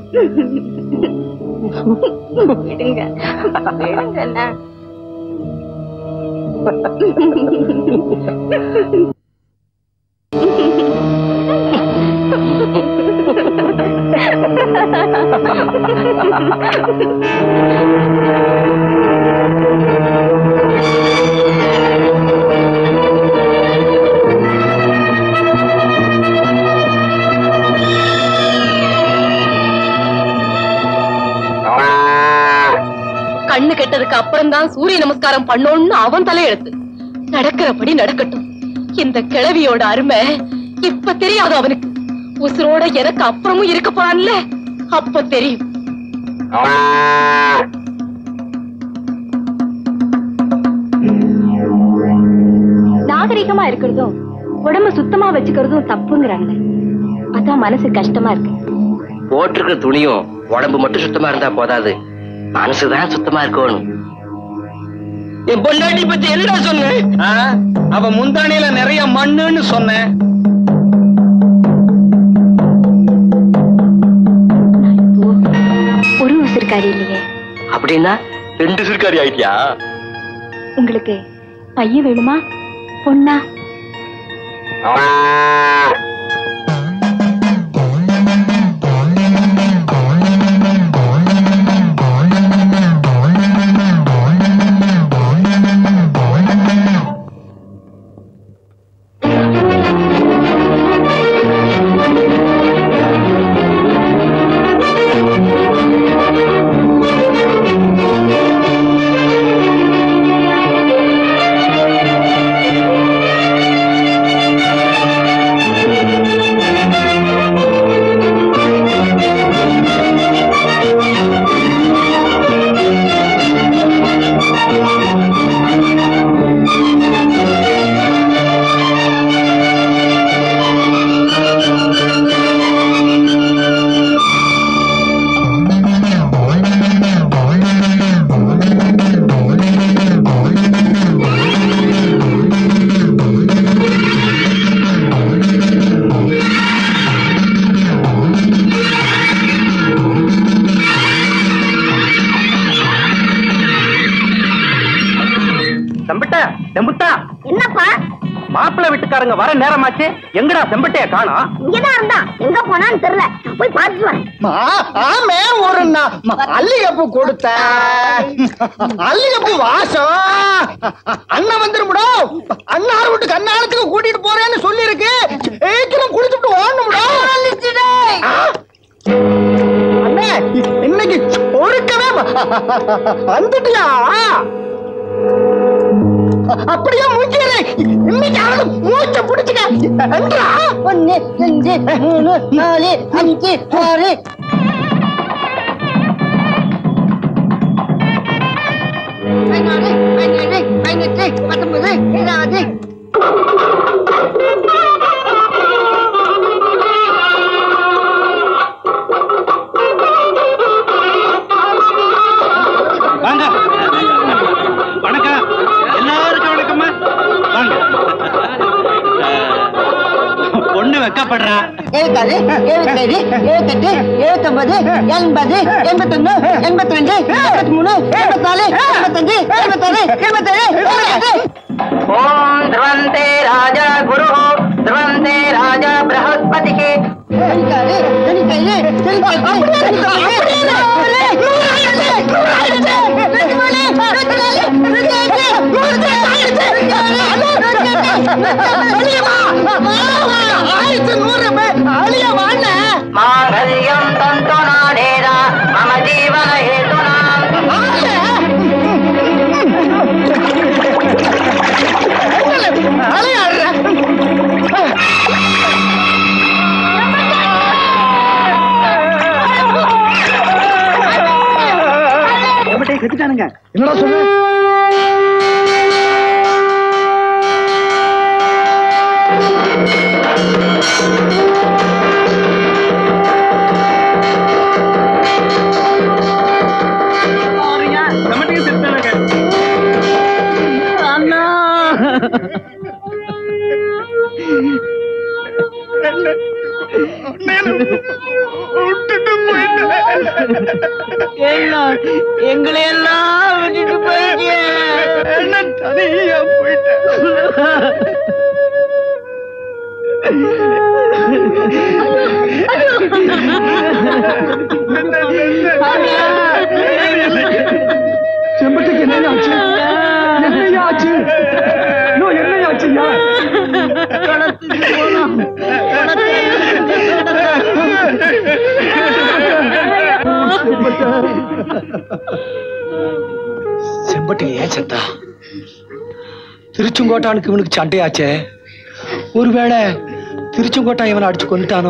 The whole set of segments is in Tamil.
விடுங்க விடுங்க அண்ணா. கண்ணு கெட்டதுக்கு அப்புறம் தான் சூரிய நமஸ்காரம் பண்ணோம்னு அவன் தலையெழுத்து நடக்கிறபடி நடக்கட்டும் இந்த கிழவியோட அருமை இப்ப தெரியாது அவனுக்கு உசுரோட எனக்கு அப்புறமும் இருக்க போறான்ல அப்ப தெரியும் நாகரிகமா இருக்கிறதும் உடம்ப சுத்தமா வச்சுக்கிறதும் தப்புங்கிறாங்க அதான் மனசு கஷ்டமா இருக்கு போட்டிருக்க துணியும் உடம்பு மட்டும் சுத்தமா இருந்தா போதாது மனசுதான் சுத்தமா இருக்கணும் என் பொண்டாட்டி பத்தி என்னடா சொன்ன அவ முந்தானையில நிறைய மண்ணுன்னு சொன்னேன் ஒரு உசிருக்காரி இல்லையே அப்படின்னா ரெண்டு சிறுக்காரி ஆயிட்டியா உங்களுக்கு பையன் வேணுமா பொண்ணா செம்பட்ட செம்புத்தா என்னப்பா மாப்பிள்ளை வீட்டுக்காரங்க வர நேரமாச்சு எங்கடா செம்பட்டைய காணோம் இங்கதான் இருந்தான் எங்க போனான்னு தெரியல நான் போய் பார்த்துட்டு வரேன் ஆமே ஒரு நா- ம- மல்லிகைப்பூ கொடுத்த மல்லிகைப்பூ வாசம் அண்ணன் வந்துருமுடோ அண்ணார் வீட்டு கண்ணாலத்துக்கு கூட்டிட்டு போறேன்னு சொல்லி இருக்கு சீக்கிரம் குளிச்சுட்டு ஓடணும்டோ அண்ணே இன்னைக்கு ஒழுக்கவே வ- வந்துட்டியா அப்படியே மூச்சிடுறேன் இன்னைக்கு அவனுக்கு மூச்சை பிடிச்சிக்க என்றா ஒன்னு ரெண்டு மூணு நாலு அஞ்சு ஆறு பதினாறு பதினேழு பதினெட்டு பத்தொன்பது இருபது வாங்க வணக்கம் எல்லாருக்கும் வணக்கம்மா வாங்க பொண்ணு வெக்கப்படுறா எழுபத்தாறு எழுபத்தேழு எழுபத்தெட்டு எழுபத்தொன்பது எண்பது எண்பத்தொன்னு எண்பத்தி ரெண்டு எண்பத்தி மூணு எண்பத்தாலு எண்பத்தஞ்சு எண்பத்தாறு எண்பத்தேழு எண்பத்தெட்டு ஓம் திரவந்தே ராஜா குரு திரவந்தே ராஜா பிரகஸ்பதிக்கு தொண்ணூத்தாறு தொண்ணூத்தேழு தொண்ணூத்தெட்டு ஆயிரத்தி நூறு அழிய வாண்ண மாங்கல்யம் தந்து நாடேரா மம ஜீவன ஹேதுனாம் என்னடா சொல்ற விட்டுட்டு போயிட்டேன் எங்களை எல்லாம் விட்டுட்டு போயிட்டே என்ன தனியா போயிட்டேன் செம்பட்டுக்கு என்ன ஆச்சு என்ன ஆச்சு என்ன ஆச்சுயா செம்பட்டு ஏன் செத்தா திருச்செங்கோட்டானுக்கு இவனுக்கு சண்டையாச்சே ஒருவேளை திருச்செங்கோட்டா இவனை அடிச்சு கொண்டுட்டானோ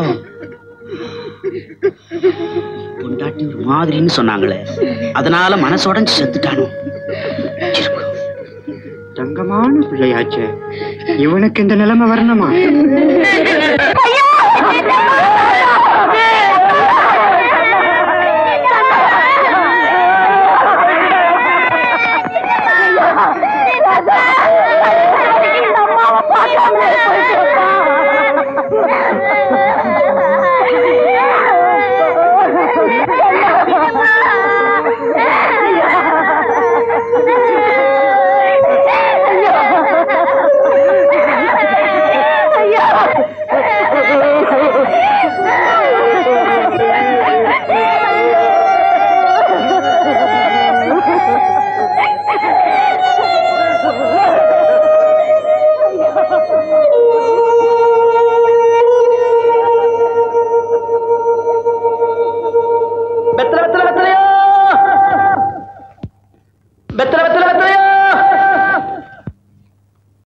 பொண்டாட்டி ஒரு மாதிரின்னு சொன்னாங்களே அதனால மனசுடைஞ்சு செத்துட்டானோ இருக்கும். தங்கமான பிள்ளையாச்சே இவனுக்கு இந்த நிலைமை வரணுமா வெத்தலை வெத்தலை வெத்தலையோ